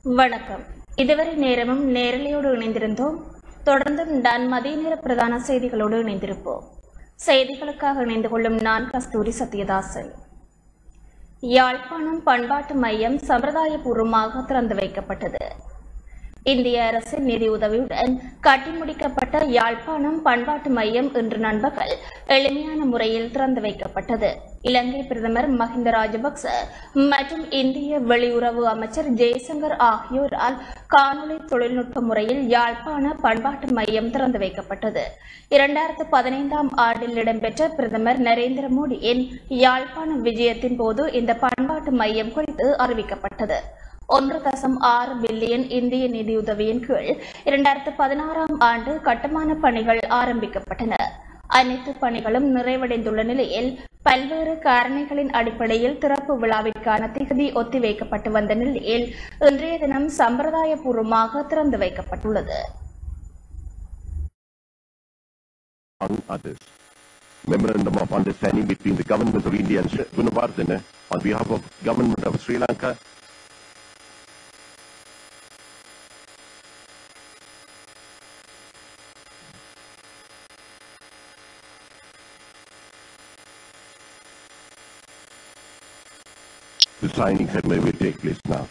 வணக்கம் இதுவரை நேரமும் நேரலையோடு இணைந்திருந்தோம் தொடர்ந்தும் நான் மதிய நேர பிரதான செய்திகளோடு இணைந்திருப்போம் செய்திகளுக்காக இணைந்து கொள்ளும் நான் கஸ்தூரி சத்யதாசன் யாழ்ப்பாணம் பண்பாட்டு மையம் சம்பிரதாயபூர்வமாக திறந்து வைக்கப்பட்டது இந்திய அரசின் நிதியுதவியுடன் கட்டி முடிக்கப்பட்ட யாழ்ப்பாணம் பண்பாட்டு மையம் இன்று நண்பகல் எளிமையான முறையில் திறந்து வைக்கப்பட்டது இலங்கை பிரதமர் மஹிந்த ராஜபக்ச மற்றும் இந்திய வெளியுறவு அமைச்சர் ஜெய்சங்கர் ஆகியோரால் காணொலி தொழில்நுட்ப முறையில் யாழ்ப்பாண பண்பாட்டு மையம் திறந்து வைக்கப்பட்டது இரண்டாயிரத்து பதினைந்தாம் ஆண்டில் இடம்பெற்ற பிரதமர் நரேந்திர மோடியின் யாழ்ப்பாண விஜயத்தின் போது இந்த பண்பாட்டு மையம் குறித்து அறிவிக்கப்பட்டது ஒன்று தசம் ஆறு பில்லியன் இந்திய நிதியுதவியின் கீழ் இரண்டாயிரத்து பதினாறாம் ஆண்டு கட்டுமான பணிகள் ஆரம்பிக்கப்பட்டன அனைத்து பணிகளும் நிறைவடைந்துள்ள நிலையில் பல்வேறு காரணிகளின் அடிப்படையில் திறப்பு விழாவிற்கான திகதி ஒத்திவைக்கப்பட்டு வந்த நிலையில் இன்றைய தினம் சம்பிரதாயபூர்வமாக திறந்து வைக்கப்பட்டுள்ளது among others. Memorandum of Understanding between the Government of India and Sri Gunawardena on behalf of Government of Sri Lanka The signing ceremony will take place now.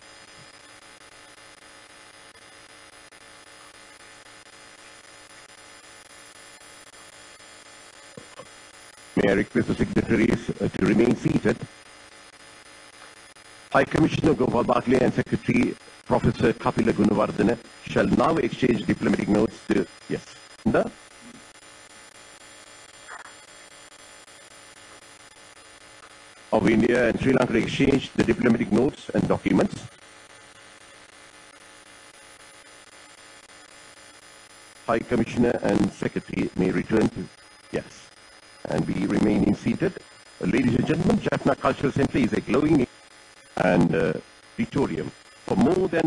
May I request the signatories uh, to remain seated. High Commissioner Gopal Barclay and Secretary Professor Kapila Gunawardena shall now exchange diplomatic notes to, yes, the of India and Sri Lanka exchange the diplomatic notes and documents. High Commissioner and Secretary may return to, yes, and be remaining seated. Uh, ladies and gentlemen, Jaffna Cultural Center is a glowing and uh, auditorium for more than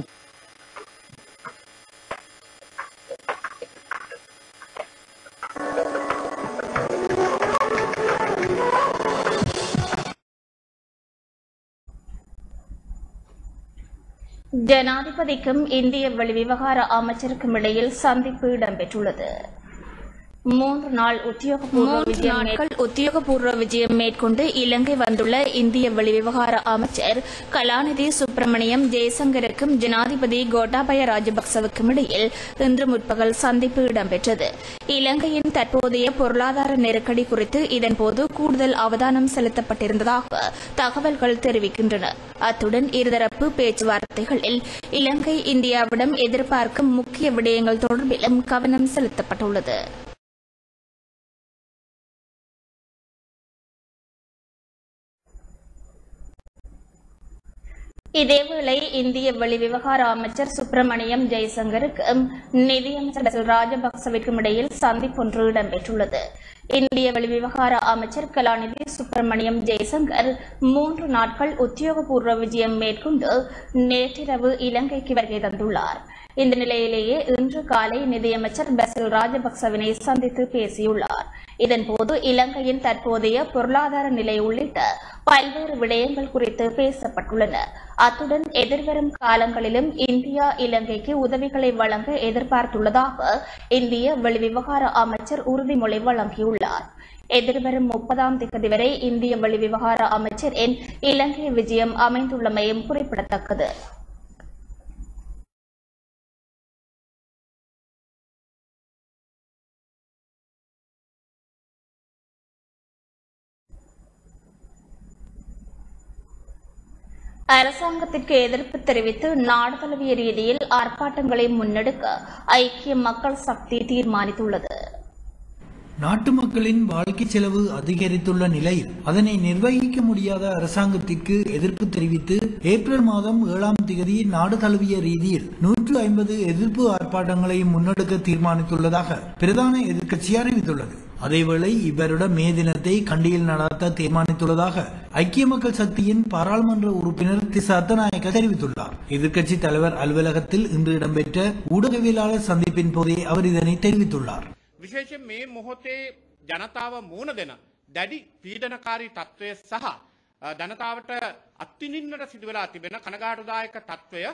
ஜனாதிபதிக்கும் இந்திய வெளிவிவகார அமைச்சருக்கும் இடையில் சந்திப்பு இடம்பெற்றுள்ளது மூன்று நாள் உத்தியோகபூர்வ விஜயம் நாட்கள் உத்தியோகபூர்வ விஜயம் மேற்கொண்டு இலங்கை வந்துள்ள இந்திய வெளிவிவகார அமைச்சர் கலாநிதி சுப்பிரமணியம் ஜெயசங்கருக்கும் ஜனாதிபதி கோட்டாபய ராஜபக்சவுக்கும் இடையில் இன்று முற்பகல் சந்திப்பு இடம்பெற்றது இலங்கையின் தற்போதைய பொருளாதார நெருக்கடி குறித்து இதன்போது கூடுதல் அவதானம் செலுத்தப்பட்டிருந்ததாக தகவல்கள் தெரிவிக்கின்றன அத்துடன் இருதரப்பு பேச்சுவார்த்தைகளில் இலங்கை இந்தியாவிடம் எதிர்பார்க்கும் முக்கிய விடயங்கள் தொடர்பிலும் கவனம் செலுத்தப்பட்டுள்ளது இதேவேளை இந்திய வெளிவிவகார அமைச்சர் சுப்பிரமணியம் ஜெய்சங்கருக்கும் நிதியமைச்சர் பசில் ராஜபக்சவிற்கும் இடையில் சந்திப்பொன்று இடம்பெற்றுள்ளது இந்திய வெளிவிவகார அமைச்சர் கலாநிதி சுப்பிரமணியம் ஜெய்சங்கர் மூன்று நாட்கள் உத்தியோகபூர்வ விஜயம் மேற்கொண்டு நேற்றிரவு இலங்கைக்கு வருகை தந்துள்ளார் இந்த நிலையிலேயே இன்று காலை நிதியமைச்சர் பசில் ராஜபக்சவினை சந்தித்து பேசியுள்ளார் இதன்போது இலங்கையின் தற்போதைய பொருளாதார நிலை உள்ளிட்ட பல்வேறு விடயங்கள் குறித்து பேசப்பட்டுள்ளன அத்துடன் எதிர்வரும் காலங்களிலும் இந்தியா இலங்கைக்கு உதவிகளை வழங்க எதிர்பார்த்துள்ளதாக இந்திய வெளிவிவகார அமைச்சர் உறுதிமொழி வழங்கியுள்ளார் எதிர்வரும் முப்பதாம் திகதி வரை இந்திய வெளிவிவகார அமைச்சரின் இலங்கை விஜயம் அமைந்துள்ளமையும் குறிப்பிடத்தக்கது அரசாங்கத்திற்கு எதிர்ப்பு தெரிவித்து நாடு தழுவிய ரீதியில் ஆர்ப்பாட்டங்களை முன்னெடுக்க ஐக்கிய மக்கள் சக்தி தீர்மானித்துள்ளது நாட்டு மக்களின் வாழ்க்கை செலவு அதிகரித்துள்ள நிலையில் அதனை நிர்வகிக்க முடியாத அரசாங்கத்திற்கு எதிர்ப்பு தெரிவித்து ஏப்ரல் மாதம் ஏழாம் தேதி நாடு தழுவிய ரீதியில் நூற்று ஐம்பது எதிர்ப்பு ஆர்ப்பாட்டங்களை முன்னெடுக்க தீர்மானித்துள்ளதாக பிரதான எதிர்க்கட்சி அறிவித்துள்ளது அதேவேளை இவ்வருட மே தினத்தை கண்டியில் நடாத்த தீர்மானித்துள்ளதாக ஐக்கிய மக்கள் சக்தியின் பாராளுமன்ற உறுப்பினர் தி சத்தநாயக்க தெரிவித்துள்ளார் எதிர்க்கட்சி தலைவர் அலுவலகத்தில் இன்று இடம்பெற்ற ஊடகவியலாளர் சந்திப்பின் போதே அவர் இதனை தெரிவித்துள்ளார் විශේෂයෙන් මේ මොහොතේ ජනතාව මුණ දෙන දැඩි පීඩනකාරී තත්ත්වය සහ අ, ජනතාවට අත්තිනින්නට සිදුවලා තිබෙන කනගාටුදායක තත්ත්වය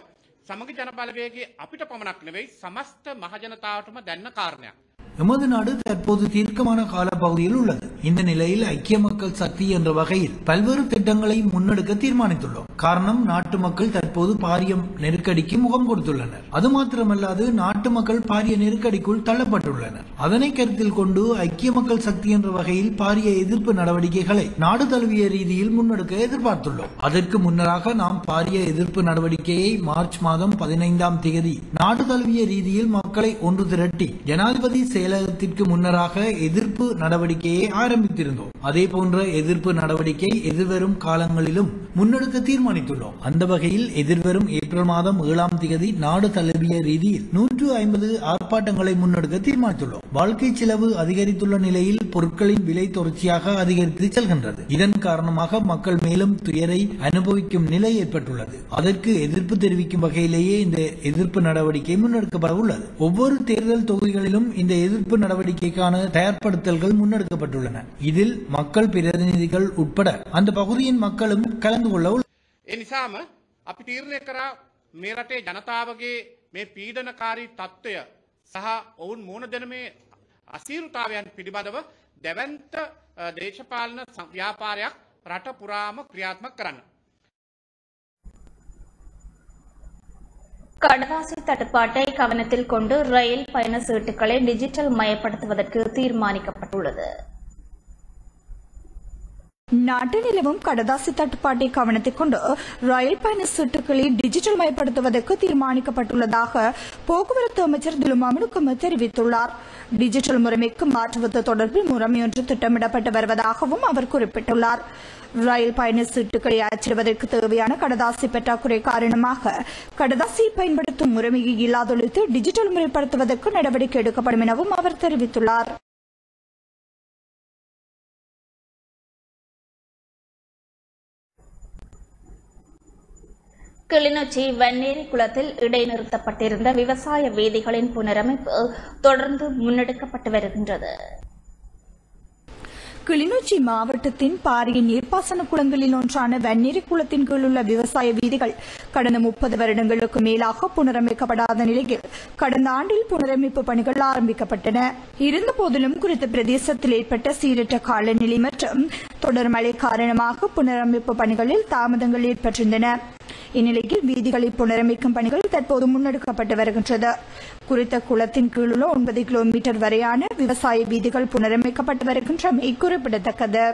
සමග ජනබලවේගේ අපිට පමණක් නෙවෙයි සමස්ත මහජනතාවටම දැන්න කාරණයක්. எமது நாடு தற்போது தீர்க்கமான காலப்பகுதியில் உள்ளது இந்த நிலையில் ஐக்கிய மக்கள் சக்தி என்ற வகையில் பல்வேறு திட்டங்களை முன்னெடுக்க தீர்மானித்துள்ளோம் காரணம் நாட்டு மக்கள் தற்போது பாரிய நெருக்கடிக்கு முகம் கொடுத்துள்ளனர் அது மாத்திரமல்லாது நாட்டு மக்கள் பாரிய நெருக்கடிக்குள் தள்ளப்பட்டுள்ளனர் அதனை கருத்தில் கொண்டு ஐக்கிய மக்கள் சக்தி என்ற வகையில் பாரிய எதிர்ப்பு நடவடிக்கைகளை நாடு தழுவிய ரீதியில் முன்னெடுக்க எதிர்பார்த்துள்ளோம் அதற்கு முன்னராக நாம் பாரிய எதிர்ப்பு நடவடிக்கையை மார்ச் மாதம் பதினைந்தாம் தேதி நாடு தழுவிய ரீதியில் மக்களை ஒன்று திரட்டி ஜனாதிபதி செயலகத்திற்கு முன்னராக எதிர்ப்பு நடவடிக்கையை ஆரம்பித்திருந்தோம் அதே போன்ற எதிர்ப்பு நடவடிக்கை எதிர்வரும் காலங்களிலும் முன்னெடுக்க தீர்மானித்துள்ளோம் அந்த வகையில் எதிர்வரும் ஏப்ரல் மாதம் ஏழாம் தேதி நாடு தழுவிய ரீதியில் நூற்று ஐம்பது ஆர்ப்பாட்டங்களை முன்னெடுக்க தீர்மானித்துள்ளோம் வாழ்க்கை செலவு அதிகரித்துள்ள நிலையில் பொருட்களின் விலை தொடர்ச்சியாக அதிகரித்து செல்கின்றது இதன் காரணமாக மக்கள் மேலும் துயரை அனுபவிக்கும் நிலை ஏற்பட்டுள்ளது அதற்கு எதிர்ப்பு தெரிவிக்கும் வகையிலேயே இந்த எதிர்ப்பு நடவடிக்கை முன்னெடுக்கப்பட உள்ளது ஒவ்வொரு தேர்தல் தொகுதிகளிலும் இந்த எதிர்ப்பு நடவடிக்கைக்கான தயார்படுத்தல்கள் முன்னெடுக்கப்பட்டுள்ளன இதில் மக்கள் பிரதிநிதிகள் உட்பட அந்த பகுதியின் மக்களும் கலந்து கொள்ள உள்ளனர். ඒ නිසාම අපි තීරණය කරා මේ රටේ ජනතාවගේ මේ පීඩනකාරී තත්ත්වය සහ ඔවුන් මුණ දෙන මේ අසීරුතාවයන් පිළිබඳව දැවන්ත අ, දේශපාලන ස- ව්‍යාපාරයක් රට පුරාම ක්‍රියාත්මක කරන්න. கடதாசி தட்டுப்பாட்டை கவனத்தில் கொண்டு ரயில் பயண சீட்டுகளை டிஜிட்டல் மயப்படுத்துவதற்கு தீர்மானிக்கப்பட்டுள்ளது நாட்டு நிலவும் கடதாசி தட்டுப்பாட்டை கவனத்தில் கொண்டு ரயில் பயண சீட்டுகளை டிஜிட்டல் மயப்படுத்துவதற்கு தீர்மானிக்கப்பட்டுள்ளதாக போக்குவரத்து அமைச்சர் திலுமாமுனுக்கும தெரிவித்துள்ளார் டிஜிட்டல் முறைமைக்கு மாற்றுவது தொடர்பில் முறைமையொன்று திட்டமிடப்பட்டு வருவதாகவும் அவர் குறிப்பிட்டுள்ளார் ரயில் பயண சீட்டுகளை அச்சிடுவதற்கு தேவையான கடதாசி பற்றாக்குறை காரணமாக கடதாசியை பயன்படுத்தும் முறைமையை இல்லாதொழித்து டிஜிட்டல் முறைப்படுத்துவதற்கு நடவடிக்கை எடுக்கப்படும் எனவும் அவர் தெரிவித்துள்ளார் கிளிநொச்சி வெண்ணேரி குளத்தில் இடைநிறுத்தப்பட்டிருந்த விவசாய வீதிகளின் புனரமைப்பு தொடர்ந்து முன்னெடுக்கப்பட்டு வருகின்றது கிளிநொச்சி மாவட்டத்தின் பாரிய நீர்ப்பாசன குளங்களில் ஒன்றான வெந்நீரி குளத்தின் கீழ் உள்ள விவசாய வீதிகள் கடந்த முப்பது வருடங்களுக்கு மேலாக புனரமைக்கப்படாத நிலையில் கடந்த ஆண்டில் புனரமைப்பு பணிகள் ஆரம்பிக்கப்பட்டன இருந்தபோதிலும் குறித்த பிரதேசத்தில் ஏற்பட்ட சீரற்ற காலநிலை மற்றும் தொடர் மழை காரணமாக புனரமைப்பு பணிகளில் தாமதங்கள் ஏற்பட்டிருந்தன இந்நிலையில் வீதிகளை புனரமைக்கும் பணிகள் தற்போது முன்னெடுக்கப்பட்டு வருகின்றது குறித்த குளத்தின் கீழுள்ள ஒன்பது கிலோமீட்டர் வரையான விவசாய வீதிகள் புனரமைக்கப்பட்டு வருகின்றமை குறிப்பிடத்தக்கது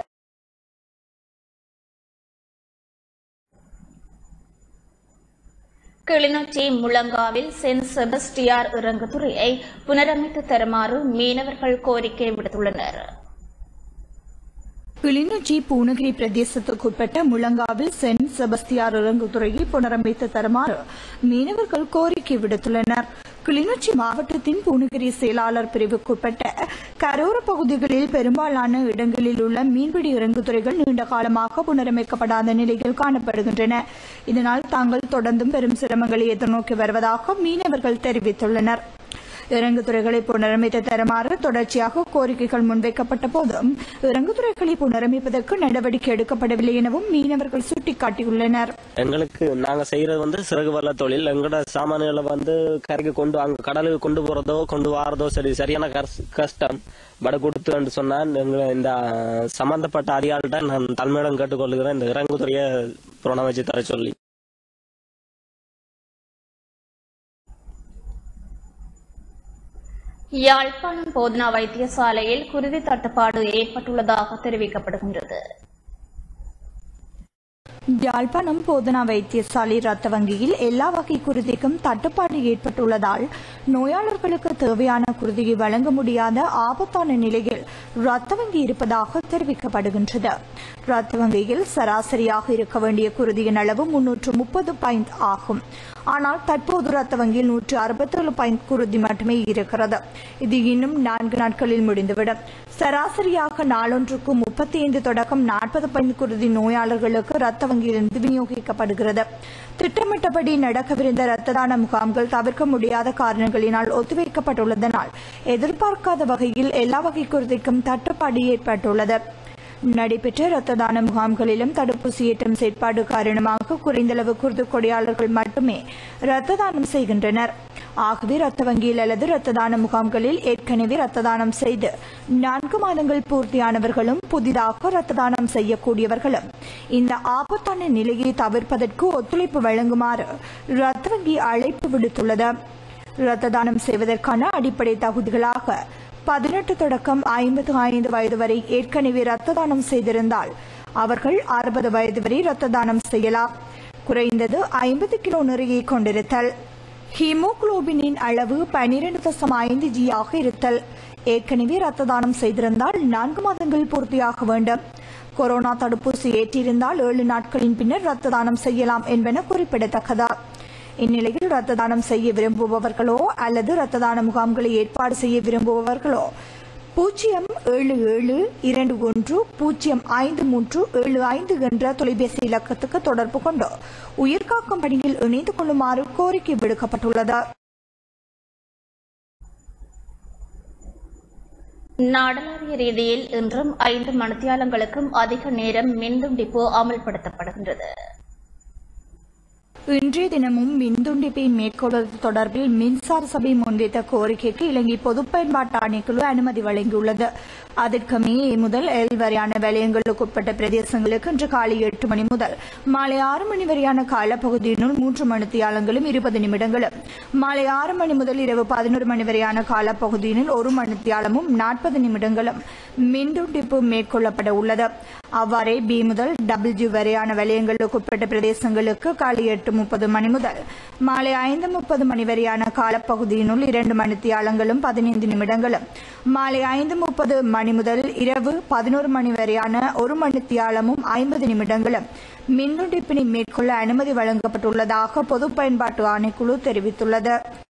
கிளிநொச்சி முழங்காவில் சென்ட் செபஸ்டியார் இறங்குதுறையை புனரமைத்து தருமாறு மீனவர்கள் கோரிக்கை விடுத்துள்ளனர் கிளிநொச்சி பூனகிரி பிரதேசத்துக்குட்பட்ட முழங்காவில் சென்ட் செபஸ்தியார் இறங்குதுறையை புனரமைத்து தருமாறு மீனவர்கள் கோரிக்கை விடுத்துள்ளனர் கிளிநொச்சி மாவட்டத்தின் பூனகிரி செயலாளர் பிரிவுக்குட்பட்ட கரோர பகுதிகளில் பெரும்பாலான இடங்களில் உள்ள மீன்பிடி இறங்குதுறைகள் நீண்ட காலமாக புனரமைக்கப்படாத நிலையில் காணப்படுகின்றன இதனால் தாங்கள் தொடர்ந்தும் பெரும் சிரமங்களை எதிர்நோக்கி வருவதாக மீனவர்கள் தெரிவித்துள்ளனர் இறங்குதுறைகளை புனரமைத்து தருமாறு தொடர்ச்சியாக கோரிக்கைகள் முன்வைக்கப்பட்ட போதும் இறங்குதுறைகளை புனரமைப்பதற்கு நடவடிக்கை எடுக்கப்படவில்லை எனவும் மீனவர்கள் சுட்டிக்காட்டியுள்ளனர் எங்களுக்கு நாங்க செய்யறது வந்து சிறகு வல்ல தொழில் எங்களோட சாமான்களை வந்து கரைக்கு கொண்டு அங்க கடலுக்கு கொண்டு போறதோ கொண்டு வாரதோ சரி சரியான கஸ்- கஷ்டம் பட கொடுத்துன்னு சொன்னா எங்களை இந்த சம்பந்தப்பட்ட அதிகாரிகிட்ட நான் தலைமையிடம் கேட்டுக்கொள்கிறேன் இந்த இறங்குதுறையை புறணமைச்சு தர சொல்லி யாழ்ப்பாணம் போதனா வைத்தியசாலையில் குருதி தட்டுப்பாடு ஏற்பட்டுள்ளதாக தெரிவிக்கப்படுகின்றது யாழ்ப்பாணம் போதனா வைத்தியசாலை ரத்த வங்கியில் எல்லா வகை குருதிக்கும் தட்டுப்பாடு ஏற்பட்டுள்ளதால் நோயாளர்களுக்கு தேவையான குருதியை வழங்க முடியாத ஆபத்தான நிலையில் ரத்த வங்கி இருப்பதாக தெரிவிக்கப்படுகின்றது ரத்த வங்கியில் சராசரியாக இருக்க வேண்டிய குருதியின் அளவு முன்னூற்று முப்பது பாயிண்ட் ஆகும் ஆனால் தற்போது ரத்த வங்கியில் நூற்று அறுபத்தேழு பாயிண்ட் குருதி மட்டுமே இருக்கிறது இது இன்னும் நான்கு நாட்களில் முடிந்துவிடும் சராசரியாக நாளொன்றுக்கு முப்பத்தி ஐந்து தொடக்கம் நாற்பது பாயிண்ட் குருதி நோயாளர்களுக்கு ரத்த வங்கியிலிருந்து விநியோகிக்கப்படுகிறது திட்டமிட்டபடி நடக்கவிருந்த இரத்த தான முகாம்கள் தவிர்க்க முடியாத காரணங்களினால் ஒத்திவைக்கப்பட்டுள்ளதனால் எதிர்பார்க்காத வகையில் எல்லா வகை குருதிக்கும் தட்டுப்பாடு ஏற்பட்டுள்ளது நடைபெற்ற இரத்த தான முகாம்களிலும் தடுப்பூசி ஏற்றம் செயற்பாடு காரணமாக குறைந்தளவு குருது கொடையாளர்கள் மட்டுமே இரத்த தானம் செய்கின்றனர் ஆகவே இரத்த வங்கியில் அல்லது இரத்த தான முகாம்களில் ஏற்கனவே இரத்த தானம் செய்து நான்கு மாதங்கள் பூர்த்தியானவர்களும் புதிதாக இரத்த தானம் செய்யக்கூடியவர்களும் இந்த ஆபத்தான நிலையை தவிர்ப்பதற்கு ஒத்துழைப்பு வழங்குமாறு இரத்த வங்கி அழைப்பு விடுத்துள்ளது இரத்த தானம் செய்வதற்கான அடிப்படை தகுதிகளாக பதினெட்டு தொடக்கம் ஐம்பது ஐந்து வயது வரை ஏற்கனவே இரத்த தானம் செய்திருந்தால் அவர்கள் அறுபது வயது வரை இரத்த தானம் செய்யலாம் குறைந்தது ஐம்பது கிலோ நிறையை கொண்டிருத்தல் ஹீமோகுளோபினின் அளவு பனிரெண்டு தசம் ஐந்து ஜி ஆக இருத்தல் ஏற்கனவே இரத்த தானம் செய்திருந்தால் நான்கு மாதங்கள் பூர்த்தியாக வேண்டும் கொரோனா தடுப்பூசி ஏற்றிருந்தால் ஏழு நாட்களின் பின்னர் இரத்த தானம் செய்யலாம் என்பன குறிப்பிடத்தக்கதா இந்நிலையில் இரத்த தானம் செய்ய விரும்புபவர்களோ அல்லது இரத்த தான முகாம்களை ஏற்பாடு செய்ய விரும்புபவர்களோ பூஜ்ஜியம் ஏழு ஏழு இரண்டு ஒன்று பூஜ்ஜியம் ஐந்து மூன்று ஏழு ஐந்து என்ற தொலைபேசி இலக்கத்துக்கு தொடர்பு கொண்டு உயிர்காக்கும் பணியில் இணைந்து கொள்ளுமாறு கோரிக்கை விடுக்கப்பட்டுள்ளது நாடளாவிய ரீதியில் இன்றும் ஐந்து மணித்தியாலங்களுக்கும் அதிக நேரம் மின்துண்டிப்பு அமல்படுத்தப்படுகின்றது இன்றைய தினமும் மின்துண்டிப்பை மேற்கொள்வது தொடர்பில் மின்சார சபை முன்வைத்த கோரிக்கைக்கு இலங்கை பொது பயன்பாட்டு ஆணைக்குழு அனுமதி வழங்கியுள்ளது அதற்கு மே முதல் எல் வரையான வலயங்களுக்கு உட்பட்ட பிரதேசங்களுக்கு இன்று காலை எட்டு மணி முதல் மாலை ஆறு மணி வரையான காலப்பகுதியினுள் மூன்று மணித்தியாலங்களும் இருபது நிமிடங்களும் மாலை ஆறு மணி முதல் இரவு பதினோரு மணி வரையான காலப்பகுதியினுள் ஒரு மணித்தியாலமும் நாற்பது நிமிடங்களும் மின்துண்டிப்பு மேற்கொள்ளப்பட உள்ளது அவ்வாறே பி முதல் டபிள்யூ வரையான வலயங்களுக்கு உட்பட்ட பிரதேசங்களுக்கு காலை எட்டு முப்பது மணி முதல் மாலை ஐந்து முப்பது மணி வரையான காலப்பகுதியினுள் இரண்டு மணித்தியாலங்களும் பதினைந்து நிமிடங்களும் மாலை ஐந்து முப்பது மணி முதல் இரவு பதினோரு மணி வரையான ஒரு மணித்தியாலமும் ஐம்பது நிமிடங்களும் மின்துண்டிப்பினை மேற்கொள்ள அனுமதி வழங்கப்பட்டுள்ளதாக பொது பயன்பாட்டு ஆணைக்குழு தெரிவித்துள்ளது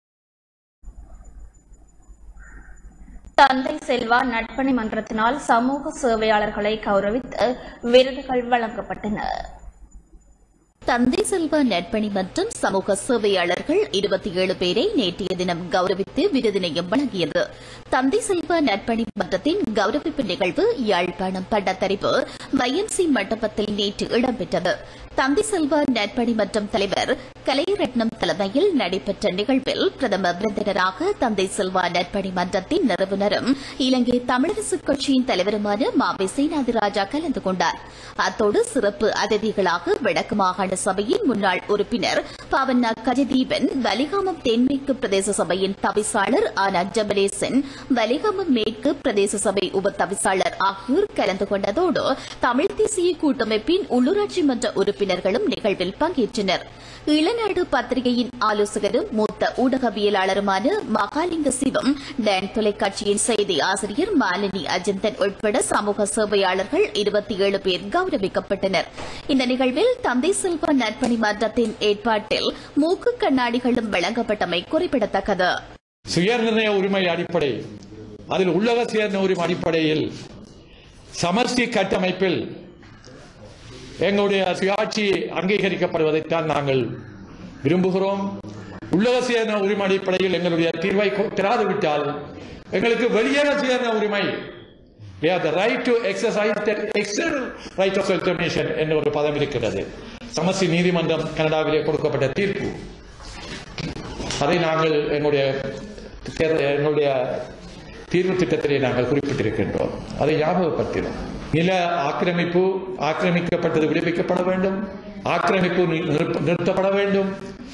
தந்தை செல்வா நட்பணி மன்றத்தினால் சமூக சேவையாளர்களை கௌரவித்து விருதுகள் வழங்கப்பட்டன தந்தை செல்வ நட்பணி மற்றும் சமூக சேவையாளர்கள் இருபத்தி ஏழு பேரை நேற்றைய தினம் கௌரவித்து விருதினையும் வழங்கியது தந்தை செல்வ நட்பணி மன்றத்தின் கௌரவிப்பு நிகழ்வு யாழ்ப்பாணம் பட்டத்தரிப்பு வைஎம்சி மண்டபத்தில் நேற்று இடம்பெற்றது தந்தை செல்வ நட்பணி மன்றம் தலைவர் கலைரட்னம் தலைமையில் நடைபெற்ற நிகழ்வில் பிரதம விருந்தினராக தந்தை செல்வா நட்பணி மன்றத்தின் நிறுவனரும் இலங்கை தமிழரசு கட்சியின் தலைவருமான மாவை சேனாதிராஜா கலந்து கொண்டார் அத்தோடு சிறப்பு அதிதிகளாக வடக்கு மாகாண சபையின் முன்னாள் உறுப்பினர் பாவண்ணா கஜதீபன் வலிகாமம் தென்மேற்கு பிரதேச சபையின் தவிசாளர் ஆனா ஜபலேசன் வலிகாமம் மேற்கு பிரதேச சபை உப தவிசாளர் ஆகியோர் கலந்து கொண்டதோடு தமிழ் தேசிய கூட்டமைப்பின் உள்ளூராட்சி மன்ற உறுப்பினர்களும் நிகழ்வில் பங்கேற்றனர் இளநாடு பத்திரிகையின் ஆலோசகரும் மூத்த ஊடகவியலாளருமான மகாலிங்க சிவம் டான் தொலைக்காட்சியின் செய்தி ஆசிரியர் மாலினி அஜந்தன் உட்பட சமூக சேவையாளர்கள் இருபத்தி ஏழு பேர் கௌரவிக்கப்பட்டனர் இந்த நிகழ்வில் தந்தை செல்வ நற்பணி மன்றத்தின் ஏற்பாட்டில் மூக்கு கண்ணாடிகளும் வழங்கப்பட்டமை குறிப்பிடத்தக்கது சுயநிர்ணய உரிமை அடிப்படை அதில் உள்ளக சுயநிர்ணய உரிமை அடிப்படையில் சமஷ்டி கட்டமைப்பில் எங்களுடைய சுயாட்சி அங்கீகரிக்கப்படுவதைத்தான் நாங்கள் விரும்புகிறோம் உள்ளக சுயநிர்ணய உரிமை அடிப்படையில் எங்களுடைய தீர்வை திராது விட்டால் எங்களுக்கு வெளியேற சுயநிர்ணய உரிமை We have the right to exercise that external right of self-determination என்ற ஒரு பதம் இருக்கிறது சமஸ்டி நீதிமன்றம் கனடாவிலே கொடுக்கப்பட்ட தீர்ப்பு அதை நாங்கள் எங்களுடைய தேர்தல் எங்களுடைய தீர்வு திட்டத்திலே நாங்கள் குறிப்பிட்டிருக்கின்றோம் அதை ஞாபகப்படுத்தினோம் நில ஆக்கிரமிப்பு ஆக்கிரமிக்கப்பட்டது விடுவிக்கப்பட வேண்டும் ஆக்கிரமிப்பு நி- நிறுத்த- நிறுத்தப்பட வேண்டும்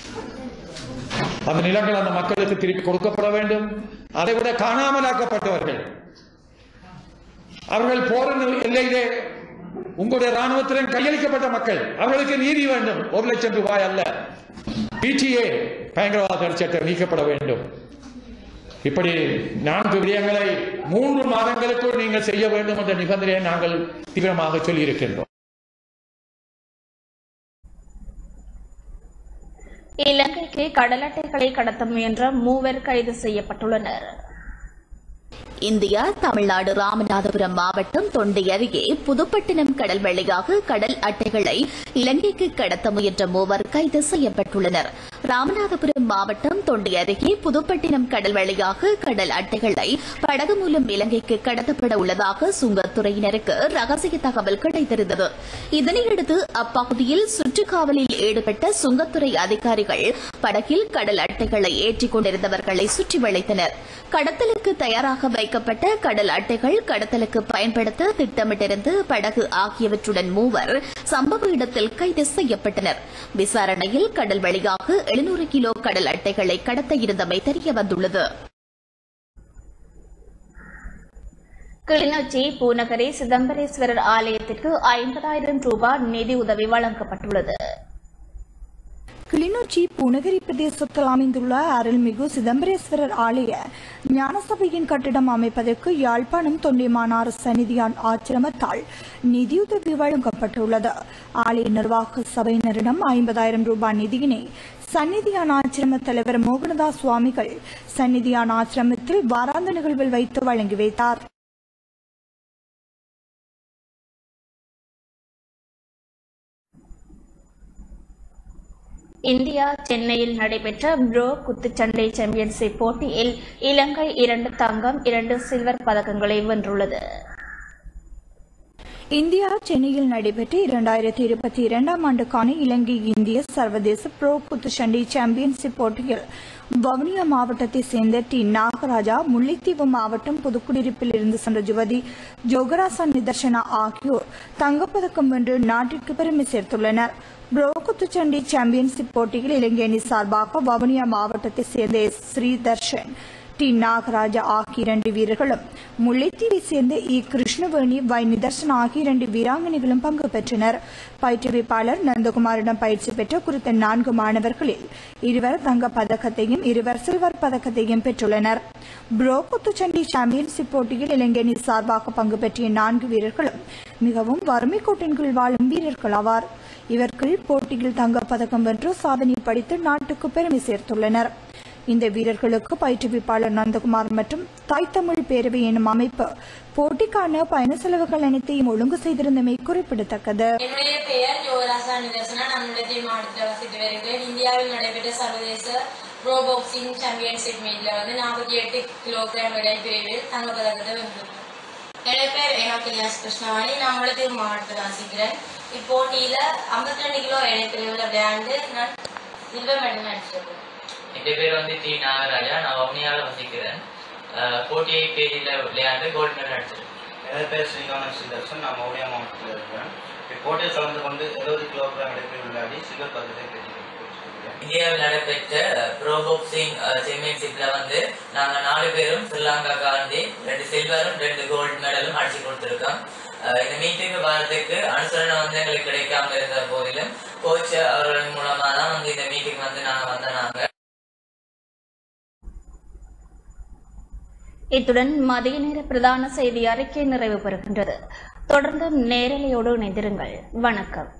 அந்த நிலங்கள் அந்த மக்களுக்கு திருப்பி கொடுக்கப்பட வேண்டும் அதை விட காணாமலாக்கப்பட்டவர்கள் அவர்கள் போற எல்லையிலே உங்களுடைய ராணுவத்துடன் கையளிக்கப்பட்ட மக்கள் அவர்களுக்கு நீதி வேண்டும் ஒரு லட்சம் ரூபாய் அல்ல பிடிஏ பயங்கரவாத தடை சட்டம் நீக்கப்பட வேண்டும் இப்படி நான்கு விடயங்களை மூன்று மாதங்களுக்குள் நீங்கள் செய்ய வேண்டும் என்ற நிபந்தனையை நாங்கள் தீவிரமாக சொல்லியிருக்கின்றோம் இலங்கைக்கு கடல் அட்டைகளை கடத்த முயன்ற மூவர் கைது செய்யப்பட்டுள்ளனர் இந்தியா தமிழ்நாடு ராமநாதபுரம் மாவட்டம் தொண்டை அருகே புதுப்பட்டினம் கடல் வழியாக கடல் அட்டைகளை இலங்கைக்கு கடத்த முயன்ற மூவர் கைது செய்யப்பட்டுள்ளனர் ராமநாதபுரம் மாவட்டம் தொண்டி அருகே புதுப்பட்டினம் கடல் வழியாக கடல் அட்டைகளை படகு மூலம் இலங்கைக்கு கடத்தப்பட உள்ளதாக சுங்கத்துறையினருக்கு ரகசிய தகவல் கிடைத்திருந்தது இதனையடுத்து அப்பகுதியில் சுற்றுக்காவலில் ஈடுபட்ட சுங்கத்துறை அதிகாரிகள் படகில் கடல் அட்டைகளை ஏற்றிக் கொண்டிருந்தவர்களை சுற்றி வளைத்தனர் கடத்தலுக்கு தயாராக வைக்கப்பட்ட கடல் அட்டைகள் கடத்தலுக்கு பயன்படுத்த திட்டமிட்டிருந்த படகு ஆகியவற்றுடன் மூவர் சம்பவ இடத்தில் கைது செய்யப்பட்டனர் விசாரணையில் கடல் வழியாக எழுநூறு கிலோ கடல் அட்டைகளை கடத்த இருந்தமை தெரிய வந்துள்ளது கிளிநொச்சி பூநகரி சிதம்பரேஸ்வரர் ஆலயத்திற்கு ஐம்பதாயிரம் ரூபாய் நிதி உதவி வழங்கப்பட்டுள்ளது கிளிநொச்சி பூநகரி பிரதேசத்தில் அமைந்துள்ள அருள்மிகு சிதம்பரேஸ்வரர் ஆலய ஞானசபையின் கட்டிடம் அமைப்பதற்கு யாழ்ப்பாணம் தொண்டிமானார் சந்நிதியான் ஆச்சிரமத்தால் நிதியுதவி வழங்கப்பட்டுள்ளது ஆலய நிர்வாக சபையினரிடம் ஐம்பதாயிரம் ரூபாய் நிதியினை சந்நிதியான் ஆச்சிரம தலைவர் மோகனதாஸ் சுவாமிகள் சந்நிதியான் ஆச்சிரமத்தில் வாராந்த நிகழ்வில் வைத்து வழங்கி வைத்தார் இந்தியா சென்னையில் நடைபெற்ற ப்ரோ குத்துச்சண்டை சாம்பியன்ஷிப் போட்டியில் இலங்கை இரண்டு தங்கம் இரண்டு சில்வர் பதக்கங்களை வென்றுள்ளது இந்தியா சென்னையில் நடைபெற்ற இரண்டாயிரத்தி இருபத்தி இரண்டாம் ஆண்டுக்கான இலங்கை இந்திய சர்வதேச ப்ரோ குத்துச்சண்டை சாம்பியன்ஷிப் போட்டியில் வவுனியா மாவட்டத்தைச் சேர்ந்த டி நாகராஜா முல்லைத்தீவு மாவட்டம் புதுக்குடியிருப்பில் இருந்து சென்ற ஜுவதி ஜோகராசா நிதர்சனா ஆகியோர் தங்கப்பதக்கம் வென்று நாட்டிற்கு பெருமை சேர்த்துள்ளனர் ப்ரோ குத்துச்சண்டை சாம்பியன்ஷிப் போட்டியில் இலங்கை அணி சார்பாக வவுனியா மாவட்டத்தைச் சேர்ந்த எஸ் ஸ்ரீதர்ஷன் டி நாகராஜா ஆகிய இரண்டு வீரர்களும் முல்லைத்தீவை சேர்ந்த இ கிருஷ்ணவேணி வை நிதர்சன் ஆகிய இரண்டு வீராங்கனைகளும் பங்கு பெற்றனர் பயிற்றுவிப்பாளர் நந்தகுமாரிடம் பயிற்சி பெற்ற குறித்த நான்கு மாணவர்களில் இருவர் தங்கப் பதக்கத்தையும் இருவர் சில்வர் பதக்கத்தையும் பெற்றுள்ளனர் ப்ரோ குத்துச்சண்டை சாம்பியன்ஷிப் போட்டியில் இலங்கை அணி சார்பாக பங்கு பெற்றிய நான்கு வீரர்களும் மிகவும் வறுமை கோட்டின் கீழ் வாழும் வீரர்கள் ஆவார் இவர்கள் போட்டியில் தங்கப் பதக்கம் வென்று சாதனை படித்து நாட்டுக்கு பெருமை சேர்த்துள்ளனர் இந்த வீரர்களுக்கு பயிற்றுவிப்பாளர் நந்தகுமார் மற்றும் தாய் தமிழ் பேரவை எனும் அமைப்பு போட்டிக்கான பயண செலவுகள் அனைத்தையும் ஒழுங்கு செய்திருந்தமை குறிப்பிடத்தக்கது என்னுடைய பெயர் ஜோராசா நிதர்சனா நான் முல்லைத்தீவு மாவட்டத்தில் வசித்து வருகிறேன் இந்தியாவில் நடைபெற்ற சர்வதேச ப்ரோ பாக்ஸிங் சாம்பியன்ஷிப் மீட்ல வந்து நாற்பத்தி எட்டு கிலோகிராம் எடை பிரிவில் தங்கப்பதக்கத்தை வென்றுள்ளேன் என்னுடைய பேர் ஏகாக்கிலியாஸ் கிருஷ்ணவாணி நான் முல்லைத்தீவு மாவட்டத்தில் வசிக்கிறேன் இப்போட்டியில ஐம்பத்தி ரெண்டு கிலோ எடை பிரிவில் விளையாண்டு நான் சில்வர் மெடல் அடிச்சிருக்கேன் என் பேர் வந்து டி நாகராஜா நான் வவுனியாவில் வசிக்கிறேன் ஃபோர்ட்டி எயிட் கேஜியில் விளையாண்டு கோல்டு மெடல் அடிச்சிருக்கேன் எனது பேர் ஸ்ரீகாந்த் ஸ்ரீதர்ஷன் நான் மௌரியா மாவட்டத்தில் இருக்கிறேன் இப்போட்டியில் கலந்து கொண்டு எழுபது கிலோகிராம் இடத்தில் விளையாடி சில்வர் பதக்கத்தை பெற்றிருக்கிறேன் இந்தியாவில் நடைபெற்ற ப்ரோ பாக்ஸிங் சாம்பியன்ஷிப்ல வந்து நாங்க நாலு பேரும் ஸ்ரீலங்கா காந்தி ரெண்டு சில்வரும் ரெண்டு கோல்டு மெடலும் அடிச்சு கொடுத்துருக்கோம் அஹ் இந்த மீட்டுக்கு வரதுக்கு அனுசரணை வந்து எங்களுக்கு கிடைக்காம இருந்த போதிலும் கோச் அவர்கள் மூலமா தான் வந்து இந்த மீட்டுக்கு வந்து நாங்க வந்த நாங்க இத்துடன் மதிய நேர பிரதான செய்தி அறிக்கை நிறைவு பெறுகின்றது தொடர்ந்து நேரலையோடு இணைந்திருங்கள் வணக்கம்